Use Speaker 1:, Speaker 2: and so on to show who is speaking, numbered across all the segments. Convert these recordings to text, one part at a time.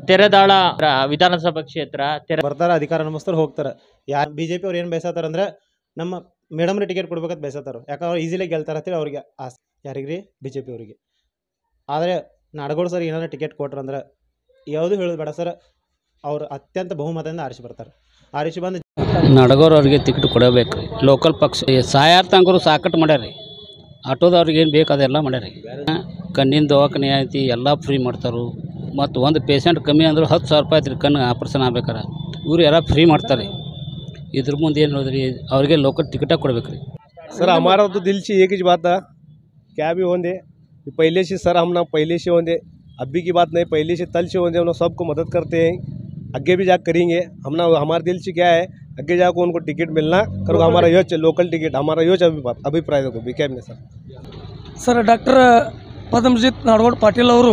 Speaker 1: ತೆರೆದಾಳ ರ- ವಿಧಾನಸಭಾ ಕ್ಷೇತ್ರ ತೆರೆ
Speaker 2: ಬರ್ತಾರ ಅಧಿಕಾರ ನಮಸ್ತಾರ ಹೋಗ್ತಾರ ಯಾರು ಬಿ ಜೆ ಪಿ ಅವ್ರು ಏನು ಬಯಸತ್ತಾರ ಅಂದ್ರೆ ನಮ್ಮ ಮೇಡಮ್ರಿ ಟಿಕೆಟ್ ಕೊಡ್ಬೇಕಂತ ಬಯಸತ್ತಾರ ಯಾಕಂದ್ರೆ ಅವ್ರು ಈಸಿಲಿ ಗೆಲ್ತಾರ ಅಂತೇಳಿ ಅವ್ರಿಗೆ ಆಸ್ ಯಾರಿಗೆ ರೀ ಬಿ ಜೆ ಪಿ ಅವರಿಗೆ ಆದರೆ ನಾಡಗೌಡ ಸರ್ ಏನಾರ ಟಿಕೆಟ್ ಕೊಟ್ರಂದ್ರೆ ಯಾವುದು ಹೇಳೋದು ಬೇಡ ಸರ್ ಅವ್ರು ಅತ್ಯಂತ ಬಹುಮತದಿಂದ ಆರಿಸಿ ಬರ್ತಾರೆ ಆರಿಸಿ ಬಂದು
Speaker 3: ನಡಗೋರ್ ಅವ್ರಿಗೆ ಟಿಕೆಟ್ ಕೊಡಬೇಕು ಲೋಕಲ್ ಪಕ್ಷ ಸಾಯಾರ್ಥಂಕರು ಸಾಕಟ್ಟು ಮಾಡ್ಯಾರ ರೀ ಆಟೋದವ್ರಿಗೆ ಏನು ಬೇಕು ಅದೆಲ್ಲ ಮಾಡ್ಯಾರ ರೀ ಕಣ್ಣಿನ ದವಾಖಾನೆ ಐತಿ ಎಲ್ಲ ಫ್ರೀ ಮಾಡ್ತಾರೆ ಮತ್ತು ಒಂದು ಪೇಷಂಟ್ ಕಮ್ಮಿ ಅಂದ್ರೆ ಹತ್ತು ಸಾವಿರ ರೂಪಾಯಿ ಐತ್ರಿ ಕಣ್ಣು ಆಪ್ರೇಷನ್ ಆಗ್ಬೇಕಾರ ಇವ್ರು ಎಲ್ಲ ಫ್ರೀ ಮಾಡ್ತಾರೆ ಇದ್ರ ಮುಂದೆ ಏನು ನೋಡಿದ್ರಿ ಅವ್ರಿಗೆ ಲೋಕಲ್ ಟಿಕೆಟ ಕೊಡ್ಬೇಕು ರೀ
Speaker 4: सर हमारा तो दिल से एक ही बात था क्या भी होंगे कि पहले से सर हम ना पहले से होंगे अभी की बात नहीं पहले से तल से होंगे हम लोग सबको मदद करते हैं आगे भी जा करेंगे हम ना हमारे दिल से क्या है आगे जाकर उनको टिकट मिलना करो हमारा यो लोकल टिकट हमारा यो अभिप्राय अभिप्राय देखो बी में sir
Speaker 5: sir doctor Padmajit Nadagouda Patil ಅವರು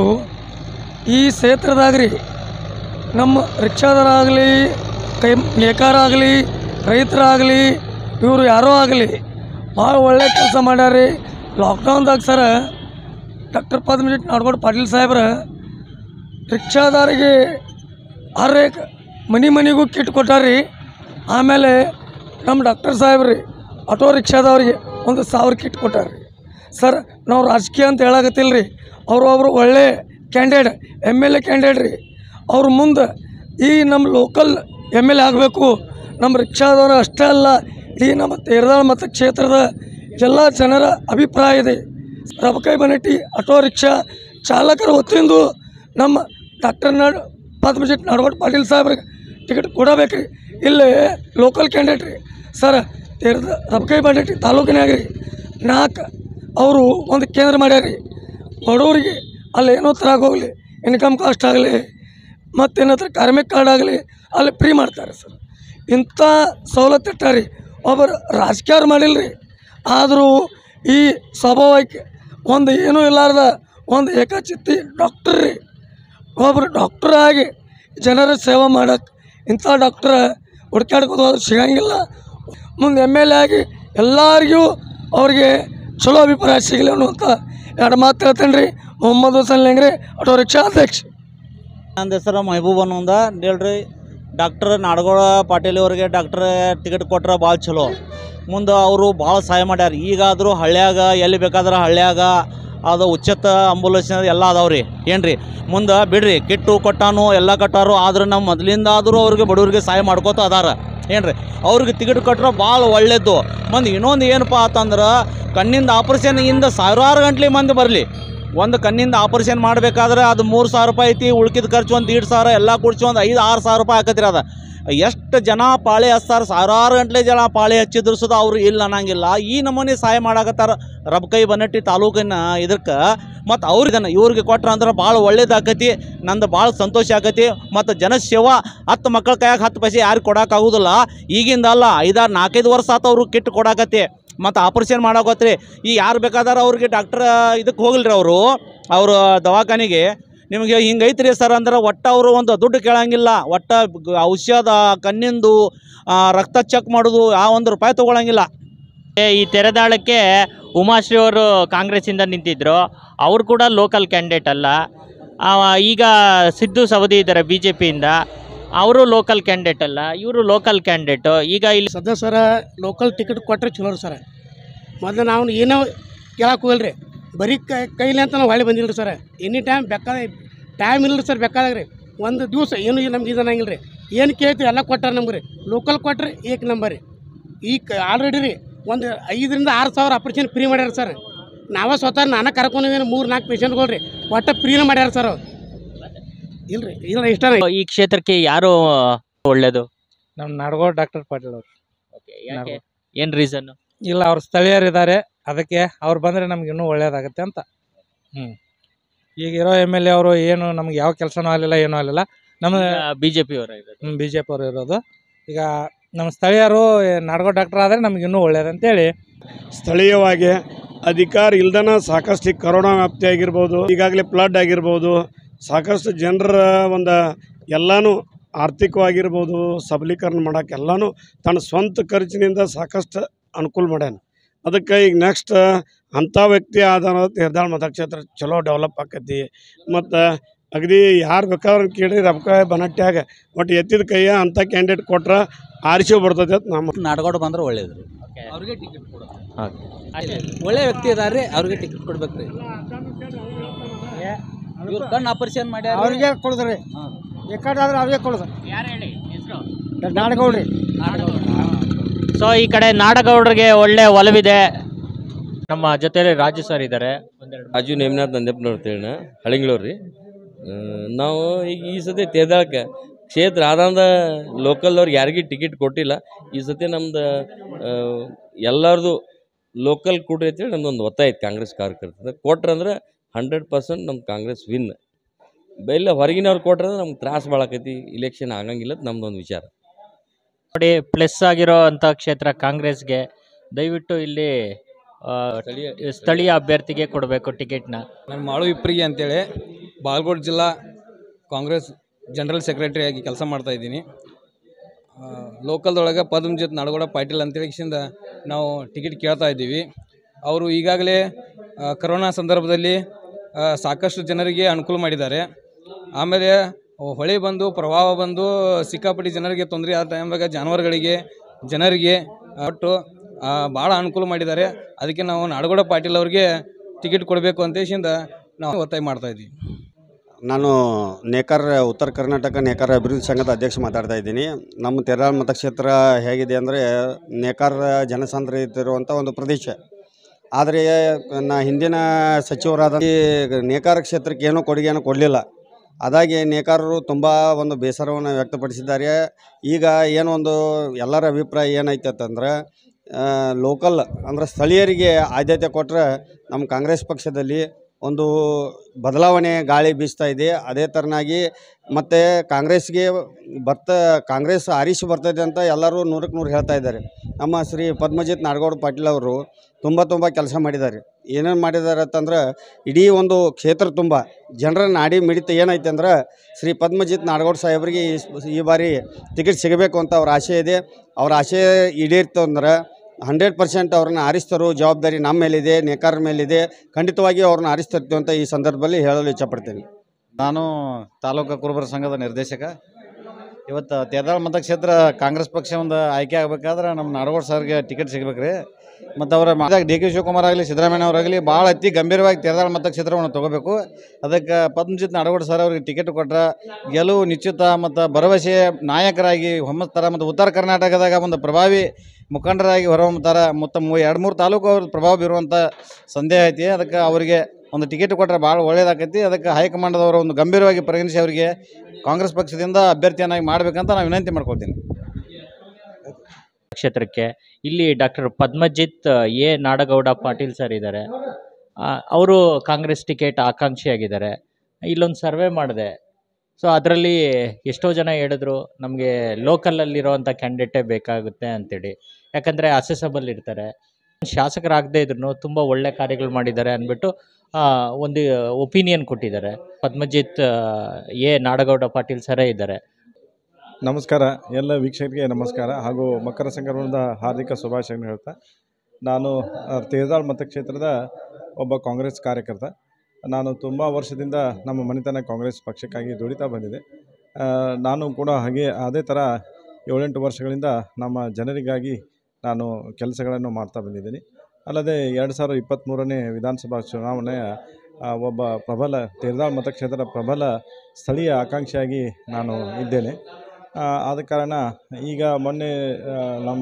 Speaker 5: ಈ ಕ್ಷೇತ್ರದಾಗ ರೀ ನಮ್ಮ ರಿಕ್ಷಾದವರಾಗಲಿ ಕೈ ನೇಕಾರಾಗಲಿ ರೈತರಾಗಲಿ ಇವರು ಯಾರೋ ಆಗಲಿ ಭಾಳ ಒಳ್ಳೆ ಕೆಲಸ ಮಾಡ್ಯಾರಿ ಲಾಕ್ಡೌನ್ದಾಗ ಸರ ಡಾಕ್ಟರ್ ಪದ್ಮಜಿತ್ ನಾಡಗೌಡ ಪಾಟೀಲ್ ಸಾಹೇಬ್ರ ರಿಕ್ಷಾದಾರಿಗೆ ಹರೇಕ್ ಮನೆ ಮನೆಗೂ ಕಿಟ್ ಕೊಟ್ಟಾರಿ ಆಮೇಲೆ ನಮ್ಮ ಡಾಕ್ಟರ್ ಸಾಹೇಬ್ರಿ ಆಟೋ ರಿಕ್ಷಾದವ್ರಿಗೆ ಒಂದು ಸಾವಿರ ಕಿಟ್ ಕೊಟ್ಟಾರಿ ಸರ್ ನಾವು ರಾಜಕೀಯ ಅಂತ ಹೇಳಕತ್ತಿಲ್ಲ ರೀ ಅವರು ಒಬ್ಬರು ಒಳ್ಳೆ candidate M L A candidate ರೀ ಅವ್ರ ಮುಂದೆ ಈ ನಮ್ಮ ಲೋಕಲ್ ಎಮ್ ಎಲ್ ಎ ಆಗಬೇಕು ನಮ್ಮ ರಿಕ್ಷಾದವರು ಅಷ್ಟೇ ಅಲ್ಲ ಈ ನಮ್ಮ ತೇರದಾಳ ಮತಕ್ಷೇತ್ರದ ಎಲ್ಲ ಜನರ ಅಭಿಪ್ರಾಯ ಇದೆ ರಬಕೈ ಬನಟ್ಟಿ ಆಟೋ ರಿಕ್ಷಾ ಚಾಲಕರ ಹೊತ್ತಿಂದು ನಮ್ಮ ಡಾಕ್ಟರ್ ನಾಡ್ ಪದ್ಮಜಿತ್ ನಾಡಗೌಡ ಪಾಟೀಲ್ ಸಾಹೇಬ್ರಿಗೆ ಟಿಕೆಟ್ ಕೊಡಬೇಕ್ರಿ ಇಲ್ಲೇ ಲೋಕಲ್ ಕ್ಯಾಂಡಿಡೇಟ್ ರೀ ಸರ್ ತೇರದ ರಬಕೈ ಬನಟ್ಟಿ ತಾಲೂಕಿನಾಗ ರೀ ನಾಲ್ಕು ಅವರು ಒಂದು ಕೇಂದ್ರ ಮಾಡ್ಯಾರ ರೀ ಬಡವರಿಗೆ ಅಲ್ಲಿ ಏನೋ ತರಾಗ ಹೋಗಲಿ ಇನ್ಕಮ್ ಕಾಸ್ಟ್ ಆಗಲಿ ಮತ್ತೇನತ್ರ ಕಾರ್ಮಿಕ ಕಾರ್ಡ್ ಆಗಲಿ ಅಲ್ಲಿ ಫ್ರೀ ಮಾಡ್ತಾರೆ ಸರ್ ಇಂಥ ಸವಲತ್ತು ಇಟ್ಟಾರಿ ಒಬ್ಬರು ರಾಜಕೀಯ ಮಾಡಿಲ್ಲ ರೀ ಆದರೂ ಈ ಸ್ವಭಾವಕ್ಕೆ ಒಂದು ಏನೂ ಇಲ್ಲಾರ್ದ ಒಂದು ಏಕಚಿತ್ತಿ ಡಾಕ್ಟರ್ ರೀ ಒಬ್ಬರು ಡಾಕ್ಟರ್ ಆಗಿ ಜನರ ಸೇವೆ ಮಾಡಕ್ಕೆ ಇಂಥ ಡಾಕ್ಟ್ರ ಹುಡ್ಕ್ಯಾಡ್ಕೋದು ಹೋದ್ರೆ ಸಿಗಂಗಿಲ್ಲ ಮುಂದೆ ಎಮ್ ಎಲ್ ಎ ಆಗಿ ಎಲ್ಲರಿಗೂ ಅವ್ರಿಗೆ ಚಲೋ ಅಭಿಪ್ರಾಯ ಸಿಗಲಿ ಅನ್ನುವಂಥ ಎರಡು ಮಾತು ಹೇಳ್ತೇನೆ ರೀ ಮೊಹಮ್ಮದ್ ಹುಸೇನ್ ಲೆಂಗ್ರೆ ಆಟೋ ರಿಕ್ಷಾ ಅಧ್ಯಕ್ಷ
Speaker 6: ನನ್ನ ಹೆಸರು ಮಹಬೂಬ್ ಅನ್ನೊಂದ ಹೇಳ್ರಿ ಡಾಕ್ಟರ್ ನಾಡಗೌಡ ಪಾಟೀಲ್ ಅವರಿಗೆ ಡಾಕ್ಟರ್ ಟಿಕೆಟ್ ಕೊಟ್ರೆ ಭಾಳ ಚಲೋ ಮುಂದೆ ಅವರು ಭಾಳ ಸಹಾಯ ಮಾಡ್ಯಾರ ಈಗಾದರೂ ಹಳ್ಳ್ಯಾಗ ಎಲ್ಲಿ ಬೇಕಾದ್ರೆ ಹಳ್ಳ್ಯಾಗ ಅದು ಉಚಿತ ಅಂಬುಲೆನ್ಸ್ ಎಲ್ಲ ಅದಾವ್ರಿ ಏನ್ರಿ ಮುಂದೆ ಬಿಡ್ರಿ ಕಿಟ್ಟು ಕೊಟ್ಟಾನು ಎಲ್ಲ ಕಟ್ಟಾರು ಆದ್ರೆ ನಾವು ಮೊದಲಿಂದ ಆದರೂ ಅವ್ರಿಗೆ ಬಡವ್ರಿಗೆ ಸಹಾಯ ಮಾಡ್ಕೋತ ಅದಾರ ಏನ್ರಿ ಅವ್ರಿಗೆ ಟಿಕೆಟ್ ಕೊಟ್ರೆ ಭಾಳ ಒಳ್ಳೇದು ಮಂದಿ ಇನ್ನೊಂದು ಏನಪ್ಪ ಆತಂದ್ರೆ ಕಣ್ಣಿಂದ ಆಪರೇಷನ್ ಇಂದ ಸಾವಿರಾರು ಗಂಟ್ಲೆ ಮಂದಿ ಬರಲಿ ಒಂದು ಕಣ್ಣಿಂದ ಆಪರೇಷನ್ ಮಾಡಬೇಕಾದ್ರೆ ಅದು ಮೂರು ಸಾವಿರ ರೂಪಾಯಿ ಐತಿ ಉಳ್ಕಿದ ಖರ್ಚು ಒಂದು ದೀಡ್ ಸಾವಿರ ಎಲ್ಲ ಕುಡ್ಸಿ ಒಂದು ಐದು ಆರು ಸಾವಿರ ರೂಪಾಯಿ ಆಕತ್ರಿ ಅದು ಎಷ್ಟು ಜನ ಪಾಳೆ ಹಚ್ತಾರ ಸಾವಿರಾರು ಗಂಟ್ಲೆ ಜನ ಪಾಳೆ ಹಚ್ಚಿದ್ರು ಸುದ ಅವ್ರು ಇಲ್ಲ ಅನ್ನಂಗಿಲ್ಲ ಈ ನಮೂನಿ ಸಹಾಯ ಮಾಡಾಕತ್ತಾರ ರಬಕೈ ಬನ್ನಟ್ಟಿ ತಾಲೂಕಿನ ಇದಕ್ಕೆ ಮತ್ತು ಅವ್ರಿಗೆ ಇವ್ರಿಗೆ ಕೊಟ್ರ ಅಂದ್ರೆ ಭಾಳ ಒಳ್ಳೇದಾಕತಿ ನಂದು ಭಾಳ ಸಂತೋಷ ಆಕತಿ ಮತ್ತು ಜನಸೇವಾ ಹತ್ತು ಮಕ್ಕಳ ಕೈಯಾಗ ಹತ್ತು ಪೈಸೆ ಯಾರಿಗೆ ಕೊಡೋಕ್ಕಾಗೋದಿಲ್ಲ ಈಗಿಂದ ಅಲ್ಲ ಐದಾರು ನಾಲ್ಕೈದು ವರ್ಷ ಆತ ಅವರು ಕಿಟ್ ಕೊಡಾಕತಿ ಮತ್ತು ಆಪ್ರೇಷನ್ ಮಾಡಾಕತ್ರಿ ಈ ಯಾರು ಬೇಕಾದಾರ ಅವ್ರಿಗೆ ಡಾಕ್ಟ್ರ್ ಇದಕ್ಕೆ ಹೋಗಲ್ರಿ ಅವರು ಅವರು ದವಾಖಾನೆಗೆ ನಿಮಗೆ ಹಿಂಗೆ ಐತ್ರಿ ಸರ್ ಅಂದ್ರೆ ಒಟ್ಟು ಅವರು ಒಂದು ದುಡ್ಡು ಕೇಳಂಗಿಲ್ಲ ಒಟ್ಟು ಗ- ಔಷಧ ಕಣ್ಣಿಂದು ಆ, ರಕ್ತ ಚೆಕ್ ಮಾಡೋದು ಯಾವ ಒಂದು ರೂಪಾಯಿ ತೊಗೊಳಂಗಿಲ್ಲ
Speaker 1: ಈ ತೆರೆದಾಳಕ್ಕೆ ಉಮಾಶ್ರೀ ಅವರು ಕಾಂಗ್ರೆಸ್ಸಿಂದ ನಿಂತಿದ್ರು ಅವರು ಕೂಡ ಲೋಕಲ್ ಕ್ಯಾಂಡಿಡೇಟ್ ಅಲ್ಲ ಆ, ಈಗ ಸಿದ್ದು ಸವದಿ ಇದ್ದಾರೆ ಬಿ ಜೆ ಪಿಯಿಂದ ಅವರು ಲೋಕಲ್ ಕ್ಯಾಂಡಿಡೇಟ್ ಅಲ್ಲ ಇವರು ಲೋಕಲ್ ಕ್ಯಾಂಡಿಡೇಟು ಈಗ ಇಲ್ಲಿ
Speaker 7: ಸದ್ಯ ಸರ ಲೋಕಲ್ ಟಿಕೆಟ್ ಕೊಟ್ಟರೆ ಚಲೋ ರೀ ಸರ ಮೊದಲು ನಾವು ಏನೋ ಕೇಳಕ್ಕೆ ಹೋಗಲ್ರಿ ಬರೀ ಕೈ ಕೈಲಿ ಅಂತ ನಾವು ಹೊಳ್ಳಿ ಬಂದಿಲ್ಲ ರೀ ಸರ್ ಎನಿ ಟೈಮ್ ಬೇಕಾದ ಟೈಮ್ ಇಲ್ಲ ಸರ್ ಬೇಕಾದಾಗ ರೀ ಒಂದು ದಿವಸ ಏನು ನಮ್ಗೆ ಇದು ಅನ್ನಂಗಿಲ್ಲ ರೀ ಏನು ಕೇಳ್ತೀವಿ ಎಲ್ಲ ಕೊಟ್ಟಾರ ನಮ್ಗೆ ರೀ ಲೋಕಲ್ ಕೊಟ್ರೆ ಏಕ್ ನಂಬರ್ ರೀ ಈಗ ಆಲ್ರೆಡಿ ರೀ ಒಂದು ಐದರಿಂದ ಆರು ಸಾವಿರ ಆಪ್ರೇಷನ್ ಫ್ರೀ ಮಾಡ್ಯಾರ ಸರ್ ನಾವೇ ಸ್ವತಃ ನಾನೇ ಕರ್ಕೊಂಡಿದ್ದೀನಿ ಮೂರು ನಾಲ್ಕು ಪೇಷಂಟ್ಗಳು ರೀ ಒಟ್ಟು ಫ್ರೀನ ಮಾಡ್ಯಾರ ಸರ್ ಅವ್ರು ಇಲ್ರಿ ಇಲ್ಲ ಇಷ್ಟ
Speaker 1: ಈ ಕ್ಷೇತ್ರಕ್ಕೆ ಯಾರು ಒಳ್ಳೇದು
Speaker 8: ನಮ್ಮ ನಾಡಗೌಡ ಡಾಕ್ಟರ್ ಪಾಟೀಲ್ ಅವರು
Speaker 1: ಯಾಕೆ ಏನು ರೀಸನ್
Speaker 8: ಇಲ್ಲ ಅವ್ರು ಸ್ಥಳೀಯರಿದ್ದಾರೆ ಅದಕ್ಕೆ ಅವ್ರು ಬಂದರೆ ನಮ್ಗೆ ಇನ್ನೂ ಒಳ್ಳೇದಾಗುತ್ತೆ ಅಂತ ಹ್ಞೂ ಈಗ ಇರೋ ಎಮ್ ಎಲ್ ಎ ಅವರು ಏನು ನಮ್ಗೆ ಯಾವ ಕೆಲಸನೂ ಆಗಲಿಲ್ಲ ಏನೂ ಆಗಲಿಲ್ಲ ನಮ್ಮ
Speaker 1: ಬಿ ಜೆ ಪಿ ಅವರ ಇರೋದು
Speaker 8: ಬಿ ಜೆ ಪಿ ಅವರು ಇರೋದು ಈಗ ನಮ್ಮ ಸ್ಥಳೀಯರು ನಾಡಗೌಡ ಡಾಕ್ಟರ್ ಆದರೆ ನಮ್ಗೆ ಇನ್ನೂ ಒಳ್ಳೇದಂತೇಳಿ
Speaker 9: ಸ್ಥಳೀಯವಾಗಿ ಅಧಿಕಾರ ಇಲ್ದನ ಸಾಕಷ್ಟು ಈಗ ಕರೋನಾ ವ್ಯಾಪ್ತಿ ಆಗಿರ್ಬೋದು ಈಗಾಗಲೇ ಫ್ಲಡ್ ಆಗಿರ್ಬೋದು ಸಾಕಷ್ಟು ಜನರ ಒಂದು ಎಲ್ಲನೂ ಆರ್ಥಿಕವಾಗಿರ್ಬೋದು ಸಬಲೀಕರಣ ಮಾಡೋಕೆ ಎಲ್ಲನೂ ತನ್ನ ಸ್ವಂತ ಖರ್ಚಿನಿಂದ ಸಾಕಷ್ಟು ಅನುಕೂಲ ಮಾಡ್ಯಾನ ಅದಕ್ಕೆ ಈಗ ನೆಕ್ಸ್ಟ್ ಅಂಥ ವ್ಯಕ್ತಿ ಆದ ನಿರ್ಧಾರ ಮತಕ್ಷೇತ್ರ ಚಲೋ ಡೆವಲಪ್ ಆಕತಿ ಮತ್ತು ಅಗದಿ ಯಾರು ಬೇಕಾದ್ರೆ ಕೇಳಿ ರೊಕ್ಕ ಬನಟ್ಯಾಗ ಒಟ್ಟು ಎತ್ತಿದ ಕೈಯ ಅಂಥ ಕ್ಯಾಂಡಿಡೇಟ್ ಕೊಟ್ರೆ ಆರಿಸಿ ಬರ್ತೈತೆ ಅಂತ ನಮ್ಮ
Speaker 6: ನಾಡಗೌಡ ಬಂದ್ರೆ ಒಳ್ಳೇದು ರೀ
Speaker 10: ಅವ್ರಿಗೆ ಟಿಕೆಟ್ ಕೊಡೋದು ಒಳ್ಳೆ ವ್ಯಕ್ತಿ ಇದಾರೆ ಅವ್ರಿಗೆ ಟಿಕೆಟ್ ಕೊಡ್ಬೇಕು ರೀ ಇವ್ರು ಕಣ್ಣು ಆಪರೇಷನ್ ಮಾಡ್ಯಾರ
Speaker 7: ಅವ್ರಿಗೆ ಕೊಡುದ್ರಿ ಬೇಕಾದ್ರೆ ಅವ್ರಿಗೆ ಕೊಡುದು ನಾಡಗೌಡ್ರಿ
Speaker 1: ಸೊ ಈ ಕಡೆ ನಾಡಗೌಡರಿಗೆ ಒಳ್ಳೆ ಒಲವಿದೆ ನಮ್ಮ ಜೊತೆಲಿ ರಾಜು ಸರ್ ಇದ್ದಾರೆ ಒಂದೆರಡು
Speaker 11: ರಾಜು ನೇಮನಾಥ್ ನಂದೇಪ್ನವ್ರು ಅಂತೇಳಿ ಹಳಿಂಗ್ಳವ್ರು ರೀ ನಾವು ಈಗ ಈ ಸತಿ ತೇದಾಳಕ್ಕೆ ಕ್ಷೇತ್ರ ಆದಂದ ಲೋಕಲ್ದವ್ರಿಗೆ ಯಾರಿಗೂ ಟಿಕೆಟ್ ಕೊಟ್ಟಿಲ್ಲ ಈ ಸತಿ ನಮ್ದು ಎಲ್ಲರದು ಲೋಕಲ್ ಕೊಡ್ರಿ ಅಂತೇಳಿ ನಮ್ದೊಂದು ಒತ್ತಾಯ ಐತೆ ಕಾಂಗ್ರೆಸ್ ಕಾರ್ಯಕರ್ತದ ಕೊಟ್ರಂದ್ರೆ ಹಂಡ್ರೆಡ್ ಪರ್ಸೆಂಟ್ ನಮ್ಮ ಕಾಂಗ್ರೆಸ್ ವಿನ್ ಇಲ್ಲ ಹೊರಗಿನವ್ರು ಕೊಟ್ರಂದ್ರೆ ನಮ್ಗೆ ತ್ರಾಸ ಭಾಳಾಕೈತಿ ಇಲೆಕ್ಷನ್ ಆಗಂಗಿಲ್ಲ ಅಂತ ನಮ್ದೊಂದು ವಿಚಾರ
Speaker 1: ನೋಡಿ ಪ್ಲಸ್ ಆಗಿರೋ ಅಂಥ ಕ್ಷೇತ್ರ ಕಾಂಗ್ರೆಸ್ಗೆ ದಯವಿಟ್ಟು ಇಲ್ಲಿ ಆ, ಸ್ಥಳೀಯ ಅಭ್ಯರ್ಥಿಗೆ ಕೊಡಬೇಕು ಟಿಕೆಟ್ನ
Speaker 12: ನಾನು ಮಾಳು ಇಪ್ರಿಗೆ ಅಂತೇಳಿ ಬಾಗಲಕೋಟೆ ಜಿಲ್ಲಾ ಕಾಂಗ್ರೆಸ್ ಜನರಲ್ ಸೆಕ್ರೆಟರಿಯಾಗಿ ಕೆಲಸ ಮಾಡ್ತಾ ಇದ್ದೀನಿ ಲೋಕಲ್ದೊಳಗೆ ಪದ್ಮಜಿತ್ ನಾಡಗೌಡ ಪಾಟೀಲ್ ಅಂತೇಳಿ ಕಿಸಿಂದ ನಾವು ಟಿಕೆಟ್ ಕೇಳ್ತಾ ಇದ್ದೀವಿ ಅವರು ಈಗಾಗಲೇ ಆ, ಕರೋನಾ ಸಂದರ್ಭದಲ್ಲಿ ಆ, ಸಾಕಷ್ಟು ಜನರಿಗೆ ಅನುಕೂಲ ಮಾಡಿದ್ದಾರೆ ಆಮೇಲೆ ಹೊಳೆ ಬಂದು ಪ್ರವಾಹ ಬಂದು ಸಿಕ್ಕಾಪಟ್ಟಿ ಜನರಿಗೆ ತೊಂದರೆ ಆದ ಟೈಮ್ದಾಗ ಜಾನುವಾರುಗಳಿಗೆ ಜನರಿಗೆ ಒಟ್ಟು ಭಾಳ ಅನುಕೂಲ ಮಾಡಿದ್ದಾರೆ ಅದಕ್ಕೆ ನಾವು ನಾಡಗೌಡ ಪಾಟೀಲ್ ಅವ್ರಿಗೆ ಟಿಕೆಟ್ ಕೊಡಬೇಕು ಅಂತೇಶಿಂದ ನಾವು ಒತ್ತಾಯ ಮಾಡ್ತಾ ಇದ್ದೀವಿ
Speaker 13: ನಾನು ನೇಕಾರ ಉತ್ತರ ಕರ್ನಾಟಕ ನೇಕಾರ ಅಭಿವೃದ್ಧಿ ಸಂಘದ ಅಧ್ಯಕ್ಷ ಮಾತಾಡ್ತಾ ಇದ್ದೀನಿ ನಮ್ಮ ತೆರಾಳ್ ಮತಕ್ಷೇತ್ರ ಹೇಗಿದೆ ಅಂದರೆ ನೇಕಾರ ಜನಸಾಂದ್ರತೆ ಇರುವಂಥ ಒಂದು ಪ್ರದೇಶ ಆದರೆ ನಾ ಹಿಂದಿನ ಸಚಿವರಾದ ಈ ನೇಕಾರ ಕ್ಷೇತ್ರಕ್ಕೆ ಏನೂ ಕೊಡುಗೆಯನ್ನು ಕೊಡಲಿಲ್ಲ ಅದಾಗಿ ನೇಕಾರರು ತುಂಬ ಒಂದು ಬೇಸರವನ್ನು ವ್ಯಕ್ತಪಡಿಸಿದ್ದಾರೆ ಈಗ ಏನೋ ಒಂದು ಎಲ್ಲರ ಅಭಿಪ್ರಾಯ ಏನೈತೆ ಅಂತಂದ್ರೆ ಲೋಕಲ್ ಅಂದರೆ ಸ್ಥಳೀಯರಿಗೆ ಆದ್ಯತೆ ಕೊಟ್ಟರೆ ನಮ್ಮ ಕಾಂಗ್ರೆಸ್ ಪಕ್ಷದಲ್ಲಿ ಒಂದು ಬದಲಾವಣೆ ಗಾಳಿ ಬೀಸ್ತಾ ಇದೆ ಅದೇ ಥರನಾಗಿ ಮತ್ತು ಕಾಂಗ್ರೆಸ್ಗೆ ಬರ್ತ ಕಾಂಗ್ರೆಸ್ ಆರಿಸಿ ಬರ್ತದೆ ಅಂತ ಎಲ್ಲರೂ ನೂರಕ್ಕೆ ನೂರು ಹೇಳ್ತಾ ಇದ್ದಾರೆ ನಮ್ಮ ಶ್ರೀ ಪದ್ಮಜಿತ್ ನಾಡಗೌಡ ಪಾಟೀಲ್ ಅವರು ತುಂಬ ತುಂಬ ಕೆಲಸ ಮಾಡಿದ್ದಾರೆ ಏನೇನು ಮಾಡಿದ್ದಾರೆ ಅಂತಂದ್ರೆ ಇಡೀ ಒಂದು ಕ್ಷೇತ್ರ ತುಂಬ ಜನರ ನಾಡಿ ಮಿಡಿತ ಏನೈತೆ ಅಂದ್ರೆ ಶ್ರೀ ಪದ್ಮಜಿತ್ ನಾಡಗೌಡ ಸಾಹೇಬರಿಗೆ ಈ ಸ್- ಈ ಬಾರಿ ಟಿಕೆಟ್ ಸಿಗಬೇಕು ಅಂತ ಅವ್ರ ಆಸೆ ಇದೆ ಅವ್ರ ಆಸೆ ಈಡೇರಿತು ಅಂದ್ರೆ ಹಂಡ್ರೆಡ್ ಪರ್ಸೆಂಟ್ ಅವ್ರನ್ನ ಆರಿಸ್ತಾರೋ ಜವಾಬ್ದಾರಿ ನಮ್ಮ ಮೇಲಿದೆ ನೇಕಾರರ ಮೇಲಿದೆ ಖಂಡಿತವಾಗಿ ಅವ್ರನ್ನ ಆರಿಸ್ತಿರ್ತೀವಿ ಅಂತ ಈ ಸಂದರ್ಭದಲ್ಲಿ ಹೇಳಲು ಇಚ್ಛಪಡ್ತೀನಿ
Speaker 14: ನಾನು ತಾಲೂಕು ಕುರುಬರ ಸಂಘದ ನಿರ್ದೇಶಕ ಇವತ್ತು ತೇದಾಳ್ ಮತಕ್ಷೇತ್ರ ಕಾಂಗ್ರೆಸ್ ಪಕ್ಷ ಒಂದು ಆಯ್ಕೆ ಆಗ್ಬೇಕಾದ್ರೆ ನಮ್ಮ ನಾಡಗೌಡ ಸರ್ಗೆ ಟಿಕೆಟ್ ಸಿಗ್ಬೇಕು ರೀ ಮತ್ತು ಅವರ ಮಾದಾಗ ಡಿ ಕೆ ಶಿವಕುಮಾರ್ ಆಗಲಿ ಸಿದ್ದರಾಮಯ್ಯ ಅವರಾಗಲಿ ಭಾಳ ಅತಿ ಗಂಭೀರವಾಗಿ ತೇದಾಳ್ ಮತಕ್ಷೇತ್ರವನ್ನು ತೊಗೋಬೇಕು ಅದಕ್ಕೆ ಪದ್ಮಜಿತ್ ನಾಡಗೌಡ ಸರ್ ಅವ್ರಿಗೆ ಟಿಕೆಟ್ ಕೊಟ್ರೆ ಗೆಲುವು ನಿಶ್ಚಿತ ಮತ್ತು ಭರವಸೆ ನಾಯಕರಾಗಿ ಹೊಮ್ಮಸ್ತಾರೆ ಮತ್ತು ಉತ್ತರ ಕರ್ನಾಟಕದಾಗ ಒಂದು ಪ್ರಭಾವಿ ಮುಖಂಡರಾಗಿ ಹೊರಹೊಮ್ಮುತ್ತಾರೆ ಮತ್ತು ಮೂ ಎರಡು ಮೂರು ತಾಲೂಕು ಅವ್ರ ಪ್ರಭಾವ ಬೀರುವಂಥ ಸಂದೇಹ ಐತಿ ಅದಕ್ಕೆ ಅವರಿಗೆ ಒಂದು ಟಿಕೆಟ್ ಕೊಟ್ಟರೆ ಭಾಳ ಒಳ್ಳೇದಾಕೈತಿ ಅದಕ್ಕೆ ಹೈಕಮಾಂಡದವರು ಒಂದು ಗಂಭೀರವಾಗಿ ಪರಿಗಣಿಸಿ ಅವರಿಗೆ ಕಾಂಗ್ರೆಸ್ ಪಕ್ಷದಿಂದ ಅಭ್ಯರ್ಥಿಯನ್ನಾಗಿ ಮಾಡಬೇಕಂತ ನಾನು ವಿನಂತಿ ಮಾಡ್ಕೊಳ್ತೀನಿ
Speaker 1: ಕ್ಷೇತ್ರಕ್ಕೆ ಇಲ್ಲಿ doctor Padmajit A Nadagouda Patil sir ಇದ್ದಾರೆ ಅವರು ಕಾಂಗ್ರೆಸ್ ಟಿಕೆಟ್ ಆಕಾಂಕ್ಷಿಯಾಗಿದ್ದಾರೆ ಇಲ್ಲೊಂದು ಸರ್ವೆ ಮಾಡಿದೆ ಸೊ ಅದರಲ್ಲಿ ಎಷ್ಟೋ ಜನ ಹೇಳಿದ್ರು ನಮಗೆ ಲೋಕಲಲ್ಲಿರೋವಂಥ ಕ್ಯಾಂಡಿಡೇಟೇ ಬೇಕಾಗುತ್ತೆ ಅಂತೇಳಿ ಯಾಕಂದರೆ ಅಸೆಸಬಲ್ ಇರ್ತಾರೆ ಶಾಸಕರಾಗದೇ ಇದ್ರು ತುಂಬ ಒಳ್ಳೆ ಕಾರ್ಯಗಳು ಮಾಡಿದ್ದಾರೆ ಅಂದ್ಬಿಟ್ಟು ಆ, ಒಂದು ಒಪಿನಿಯನ್ ಕೊಟ್ಟಿದ್ದಾರೆ ಪದ್ಮಜಿತ್ ಆ, ಎ ನಾಡಗೌಡ ಪಾಟೀಲ್ ಸರೇ ಇದ್ದಾರೆ
Speaker 15: ನಮಸ್ಕಾರ ಎಲ್ಲ ವೀಕ್ಷಕರಿಗೆ ನಮಸ್ಕಾರ ಹಾಗೂ ಮಕರ ಸಂಕ್ರಮಣದ ಹಾರ್ದಿಕ ಶುಭಾಶಯಗಳನ್ನು ಹೇಳ್ತಾ ನಾನು ಆ, ತೇರ್ದಾಳ್ ಮತಕ್ಷೇತ್ರದ ಒಬ್ಬ ಕಾಂಗ್ರೆಸ್ ಕಾರ್ಯಕರ್ತ ನಾನು ತುಂಬ ವರ್ಷದಿಂದ ನಮ್ಮ ಮನೆತನ ಕಾಂಗ್ರೆಸ್ ಪಕ್ಷಕ್ಕಾಗಿ ದುಡಿತಾ ಬಂದಿದೆ ಆ, ನಾನು ಕೂಡ ಹಾಗೆ ಅದೇ ಥರ ಏಳೆಂಟು ವರ್ಷಗಳಿಂದ ನಮ್ಮ ಜನರಿಗಾಗಿ ನಾನು ಕೆಲಸಗಳನ್ನು ಮಾಡ್ತಾ ಬಂದಿದ್ದೀನಿ ಅಲ್ಲದೆ ಎರಡು ಸಾವಿರದ ಇಪ್ಪತ್ತ್ಮೂರನೇ ವಿಧಾನಸಭಾ ಚುನಾವಣೆಯ ಆ, ಒಬ್ಬ ಪ್ರಬಲ ತೇರ್ದಾಳ್ ಮತಕ್ಷೇತ್ರದ ಪ್ರಬಲ ಸ್ಥಳೀಯ ಆಕಾಂಕ್ಷಿಯಾಗಿ ನಾನು ಇದ್ದೇನೆ ಆ, ಆದ ಕಾರಣ ಈಗ ಮೊನ್ನೆ ಆ, ನಮ್ಮ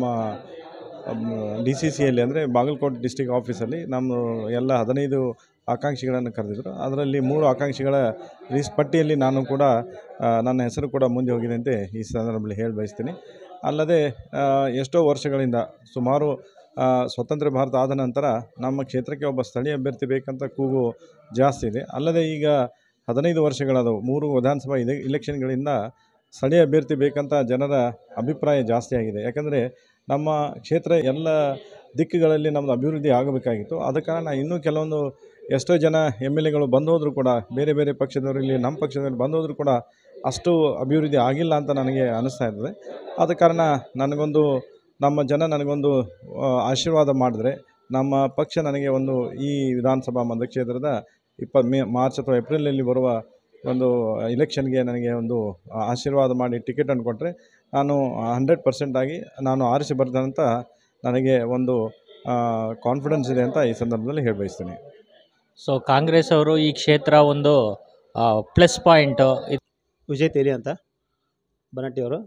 Speaker 15: ಡಿ ಸಿ ಸಿಯಲ್ಲಿ ಅಂದರೆ ಬಾಗಲಕೋಟೆ ಡಿಸ್ಟಿಕ್ ಆಫೀಸಲ್ಲಿ ನಮ್ಮ ಎಲ್ಲ ಹದಿನೈದು ಆಕಾಂಕ್ಷಿಗಳನ್ನು ಕರೆದಿದ್ದರು ಅದರಲ್ಲಿ ಮೂರು ಆಕಾಂಕ್ಷಿಗಳ ಲಿಸ್ಟ್ ಪಟ್ಟಿಯಲ್ಲಿ ನಾನು ಕೂಡ ಆ, ನನ್ನ ಹೆಸರು ಕೂಡ ಮುಂದೆ ಹೋಗಿದೆ ಅಂತ ಈ ಸಂದರ್ಭದಲ್ಲಿ ಹೇಳಿ ಬಯಸ್ತೀನಿ ಅಲ್ಲದೆ ಆ, ಎಷ್ಟೋ ವರ್ಷಗಳಿಂದ ಸುಮಾರು ಆ, ಸ್ವತಂತ್ರ ಭಾರತ ಆದ ನಂತರ ನಮ್ಮ ಕ್ಷೇತ್ರಕ್ಕೆ ಒಬ್ಬ ಸ್ಥಳೀಯ ಅಭ್ಯರ್ಥಿ ಬೇಕಂತ ಕೂಗು ಜಾಸ್ತಿ ಇದೆ ಅಲ್ಲದೆ ಈಗ ಹದಿನೈದು ವರ್ಷಗಳಾದವು ಮೂರು ವಿಧಾನಸಭಾ ಇದೆ ಇಲೆಕ್ಷನ್ಗಳಿಂದ ಸ್ಥಳೀಯ ಅಭ್ಯರ್ಥಿ ಬೇಕಂತ ಜನರ ಅಭಿಪ್ರಾಯ ಜಾಸ್ತಿ ಆಗಿದೆ ಯಾಕಂದರೆ ನಮ್ಮ ಕ್ಷೇತ್ರ ಎಲ್ಲ ದಿಕ್ಕುಗಳಲ್ಲಿ ನಮ್ಮದು ಅಭಿವೃದ್ಧಿ ಆಗಬೇಕಾಗಿತ್ತು ಆದ ಕಾರಣ ಇನ್ನೂ ಕೆಲವೊಂದು ಎಷ್ಟೋ ಜನ ಎಮ್ ಎಲ್ ಎಗಳು ಬಂದು ಹೋದರೂ ಕೂಡ ಬೇರೆ ಬೇರೆ ಪಕ್ಷದವರು ಇಲ್ಲಿ ನಮ್ಮ ಪಕ್ಷದಲ್ಲಿ ಬಂದು ಹೋದರೂ ಕೂಡ ಅಷ್ಟು ಅಭಿವೃದ್ಧಿ ಆಗಿಲ್ಲ ಅಂತ ನನಗೆ ಅನ್ನಿಸ್ತಾ ಇರ್ತದೆ ಆದ ಕಾರಣ ನನಗೊಂದು ನಮ್ಮ ಜನ ನನಗೊಂದು ಆ, ಆಶೀರ್ವಾದ ಮಾಡಿದ್ರೆ ನಮ್ಮ ಪಕ್ಷ ನನಗೆ ಒಂದು ಈ ವಿಧಾನಸಭಾ ಮತಕ್ಷೇತ್ರದ ಇಪ್ಪ ಮೇ ಮಾರ್ಚ್ ಅಥವಾ ಏಪ್ರಿಲಲ್ಲಿ ಬರುವ ಒಂದು ಇಲೆಕ್ಷನ್ಗೆ ನನಗೆ ಒಂದು ಆಶೀರ್ವಾದ ಮಾಡಿ ಟಿಕೆಟನ್ನು ಕೊಟ್ಟರೆ ನಾನು ಹಂಡ್ರೆಡ್ ಪರ್ಸೆಂಟಾಗಿ ನಾನು ಆರಿಸಿ ಬರ್ತೇನೆ ಅಂತ ನನಗೆ ಒಂದು ಕಾನ್ಫಿಡೆನ್ಸ್ ಇದೆ ಅಂತ ಈ ಸಂದರ್ಭದಲ್ಲಿ ಹೇಳಿ ಬಯಸ್ತೀನಿ
Speaker 1: ಸೊ ಕಾಂಗ್ರೆಸ್ ಅವರು ಈ ಕ್ಷೇತ್ರ ಒಂದು ಪ್ಲಸ್ ಪಾಯಿಂಟು
Speaker 2: ವಿಜಯ್ ತೇಲಿ ಅಂತ ಬನಟ್ಟಿ ಅವರು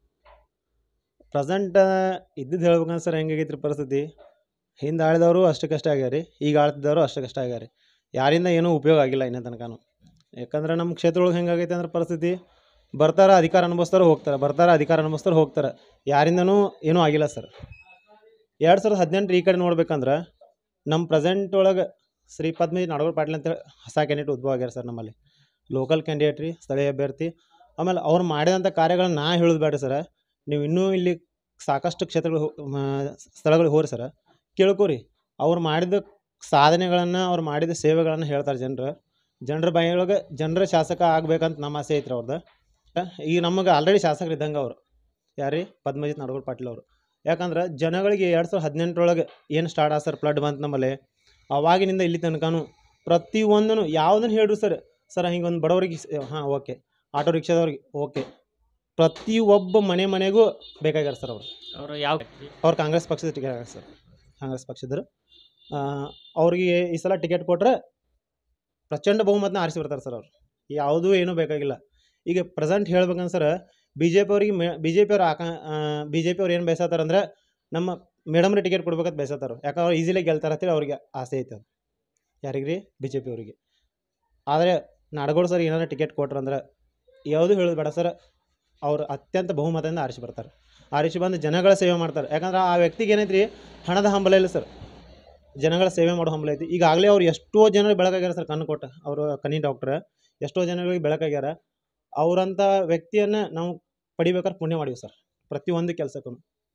Speaker 2: ಪ್ರೆಸೆಂಟ್ ಇದ್ದಿದ್ದು ಹೇಳ್ಬೇಕಂದ್ರೆ ಸರ್ ಹೆಂಗಾಗೈತೆ ರೀ ಪರಿಸ್ಥಿತಿ ಹಿಂದೆ ಆಳಿದವರು ಅಷ್ಟಕ್ಕಷ್ಟೇ ಆಗ್ಯಾರ ಈಗ ಆಳ್ತಿದ್ದವರು ಅಷ್ಟಕ್ಕಷ್ಟೇ ಆಗ್ಯಾರ ಯಾರಿಂದ ಏನೂ ಉಪಯೋಗ ಆಗಿಲ್ಲ ಇನ್ನೂ ತನಕನೂ ಯಾಕಂದ್ರೆ ನಮ್ಮ ಕ್ಷೇತ್ರದೊಳಗೆ ಹೆಂಗಾಗೈತೆ ಅಂದ್ರೆ ಪರಿಸ್ಥಿತಿ ಬರ್ತಾರೆ ಅಧಿಕಾರ ಅನುಭವಿಸ್ತಾರೆ ಹೋಗ್ತಾರೆ ಬರ್ತಾರೆ ಅಧಿಕಾರ ಅನುಭವಿಸ್ತಾರೆ ಹೋಗ್ತಾರೆ ಯಾರಿಂದನೂ ಏನೂ ಆಗಿಲ್ಲ ಸರ್ ಎರಡು ಸಾವಿರದ ಹದಿನೆಂಟು ಈ ಕಡೆ ನೋಡ್ಬೇಕಂದ್ರೆ ನಮ್ಮ ಪ್ರೆಸೆಂಟ್ ಒಳಗೆ ಶ್ರೀ ಪದ್ಮಜಿ ನಾಡಗೌಡ ಪಾಟೀಲ್ ಅಂತೇಳಿ ಹೊಸ ಕ್ಯಾಂಡಿಡೇಟ್ ಉದ್ಭವ ಆಗ್ಯಾರ ಸರ್ ನಮ್ಮಲ್ಲಿ ಲೋಕಲ್ ಕ್ಯಾಂಡಿಡೇಟ್ ರೀ ಸ್ಥಳೀಯ ಅಭ್ಯರ್ಥಿ ಆಮೇಲೆ ಅವ್ರು ಮಾಡಿದಂಥ ಕಾರ್ಯಗಳನ್ನ ನಾ ಹೇಳೋದು ಬೇಡ ಸರ ನೀವು ಇನ್ನೂ ಇಲ್ಲಿ ಸಾಕಷ್ಟು ಕ್ಷೇತ್ರಗಳು ಹೋ- ಮ- ಸ್ಥಳಗಳಿಗೆ ಹೋರಿ ಸರ ಕೇಳ್ಕೊರಿ ಅವ್ರು ಮಾಡಿದ ಸಾಧನೆಗಳನ್ನು ಅವ್ರು ಮಾಡಿದ ಸೇವೆಗಳನ್ನು ಹೇಳ್ತಾರೆ ಜನರು ಜನರ ಬಾಯಿಯೊಳಗೆ ಜನರ ಶಾಸಕ ಆಗ್ಬೇಕಂತ ನಮ್ಮ ಆಸೆ ಐತ್ರಿ ಅವ್ರದ್ದು ಈಗ ನಮಗೆ ಆಲ್ರೆಡಿ ಶಾಸಕರು ಇದ್ದಂಗೆ ಅವರು ಯಾರೀ ಪದ್ಮಜಿತ್ ನಾಡಗೌಡ ಪಾಟೀಲ್ ಅವರು ಯಾಕಂದ್ರೆ ಜನಗಳಿಗೆ ಎರಡು ಸಾವಿರದ ಹದಿನೆಂಟರೊಳಗೆ ಏನು ಸ್ಟಾರ್ಟ್ ಆ ಸರ್ ಫ್ಲಡ್ ಬಂತು ನಮ್ಮಲ್ಲಿ ಅವಾಗಿನಿಂದ ಇಲ್ಲಿ ತನಕನೂ ಪ್ರತಿಯೊಂದೂ ಯಾವುದನ್ನು ಹೇಳ್ರಿ ಸರ್ ಸರ್ ಹಿಂಗೊಂದು ಬಡವರಿಗೆ ಹಾಂ ಓಕೆ ಆಟೋ ರಿಕ್ಷಾದವ್ರಿಗೆ ಓಕೆ ಪ್ರತಿಯೊಬ್ಬ ಮನೆ ಮನೆಗೂ ಬೇಕಾಗ್ಯಾರ ಸರ್ ಅವರು
Speaker 1: ಅವರು ಯಾವ
Speaker 2: ಅವ್ರು ಕಾಂಗ್ರೆಸ್ ಪಕ್ಷದ ಟಿಕೆಟ್ ಆಗ್ಯಾರ ಸರ್ ಕಾಂಗ್ರೆಸ್ ಪಕ್ಷದರು ಅವ್ರಿಗೆ ಈ ಸಲ ಟಿಕೆಟ್ ಕೊಟ್ಟರೆ ಪ್ರಚಂಡ ಬಹುಮತನ ಆರಿಸಿ ಬರ್ತಾರೆ ಸರ್ ಅವ್ರು ಯಾವುದೂ ಏನೂ ಬೇಕಾಗಿಲ್ಲ ಈಗ ಪ್ರೆಸೆಂಟ್ ಹೇಳ್ಬೇಕಂದ್ರೆ ಸರ್ ಬಿ ಜೆ ಪಿ ಅವ್ರಿಗೆ ಮೇ ಬಿ ಜೆ ಪಿ ಅವ್ರು ಆಕ ಬಿ ಜೆ ಪಿ ಅವ್ರು ಏನು ಬಯಸತ್ತಾರಂದ್ರೆ ನಮ್ಮ ಮೇಡಮ್ರಿಗೆ ಟಿಕೆಟ್ ಕೊಡ್ಬೇಕಂತ ಬಯಸತ್ತಾರ ಯಾಕಂದ್ರೆ ಅವ್ರು ಈಸಿಲಿ ಗೆಲ್ತಾರೆ ಅಂತೇಳಿ ಅವ್ರಿಗೆ ಆಸೆ ಐತೆ ಅದು ಯಾರಿಗೆ ರೀ ಬಿ ಜೆ ಪಿ ಅವರಿಗೆ ಆದರೆ ನಾಡಗೌಡ ಸರ್ ಏನಾರ ಟಿಕೆಟ್ ಕೊಟ್ರಂದ್ರೆ ಯಾವುದೂ ಹೇಳೋದು ಬೇಡ ಸರ್ ಅವ್ರು ಅತ್ಯಂತ ಬಹುಮತದಿಂದ ಆರಿಸಿ ಬರ್ತಾರೆ ಆರಿಸಿ ಬಂದು ಜನಗಳ ಸೇವೆ ಮಾಡ್ತಾರೆ ಯಾಕಂದ್ರೆ ಆ ವ್ಯಕ್ತಿಗೆ ಏನೈತ್ರಿ ಹಣದ ಹಂಬಲ ಇಲ್ಲ ಸರ್ ಜನಗಳ ಸೇವೆ ಮಾಡೋ ಹಂಬಲ ಐತಿ ಈಗಾಗಲೇ ಅವ್ರು ಎಷ್ಟೋ ಜನರಿಗೆ ಬೆಳಕಾಗ್ಯಾರ ಸರ್ ಕಣ್ಣು ಕೊಟ್ಟ ಅವರು ಕಣ್ಣಿ ಡಾಕ್ಟ್ರ್ ಎಷ್ಟೋ ಜನಗಳಿಗೆ ಬೆಳಕಾಗ್ಯಾರ ಅವರಂಥ ವ್ಯಕ್ತಿಯನ್ನು ನಾವು ಪಡಿಬೇಕಾದ್ರೆ ಪುಣ್ಯ ಮಾಡೀವಿ ಸರ್ ಪ್ರತಿಯೊಂದು ಕೆಲಸಕ್ಕೂ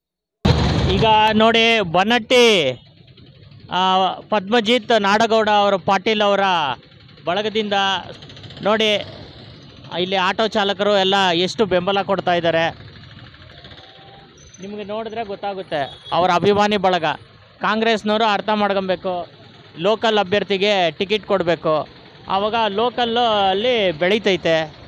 Speaker 1: ಈಗ ನೋಡಿ ಬನ್ನಟ್ಟಿ ಆ, ಪದ್ಮಜಿತ್ ನಾಡಗೌಡ ಅವರ ಪಾಟೀಲ್ ಅವರ ಬಳಗದಿಂದ ನೋಡಿ ಇಲ್ಲಿ ಆಟೋ ಚಾಲಕರು ಎಲ್ಲ ಎಷ್ಟು ಬೆಂಬಲ ಕೊಡ್ತಾ ಇದ್ದಾರೆ ನಿಮಗೆ ನೋಡಿದ್ರೆ ಗೊತ್ತಾಗುತ್ತೆ ಅವರ ಅಭಿಮಾನಿ ಬಳಗ ಕಾಂಗ್ರೆಸ್ನವರು ಅರ್ಥ ಮಾಡ್ಕೊಬೇಕು ಲೋಕಲ್ ಅಭ್ಯರ್ಥಿಗೆ ಟಿಕೆಟ್ ಕೊಡಬೇಕು ಆವಾಗ ಲೋಕಲ್ಲು ಅಲ್ಲಿ ಬೆಳೀತೈತೆ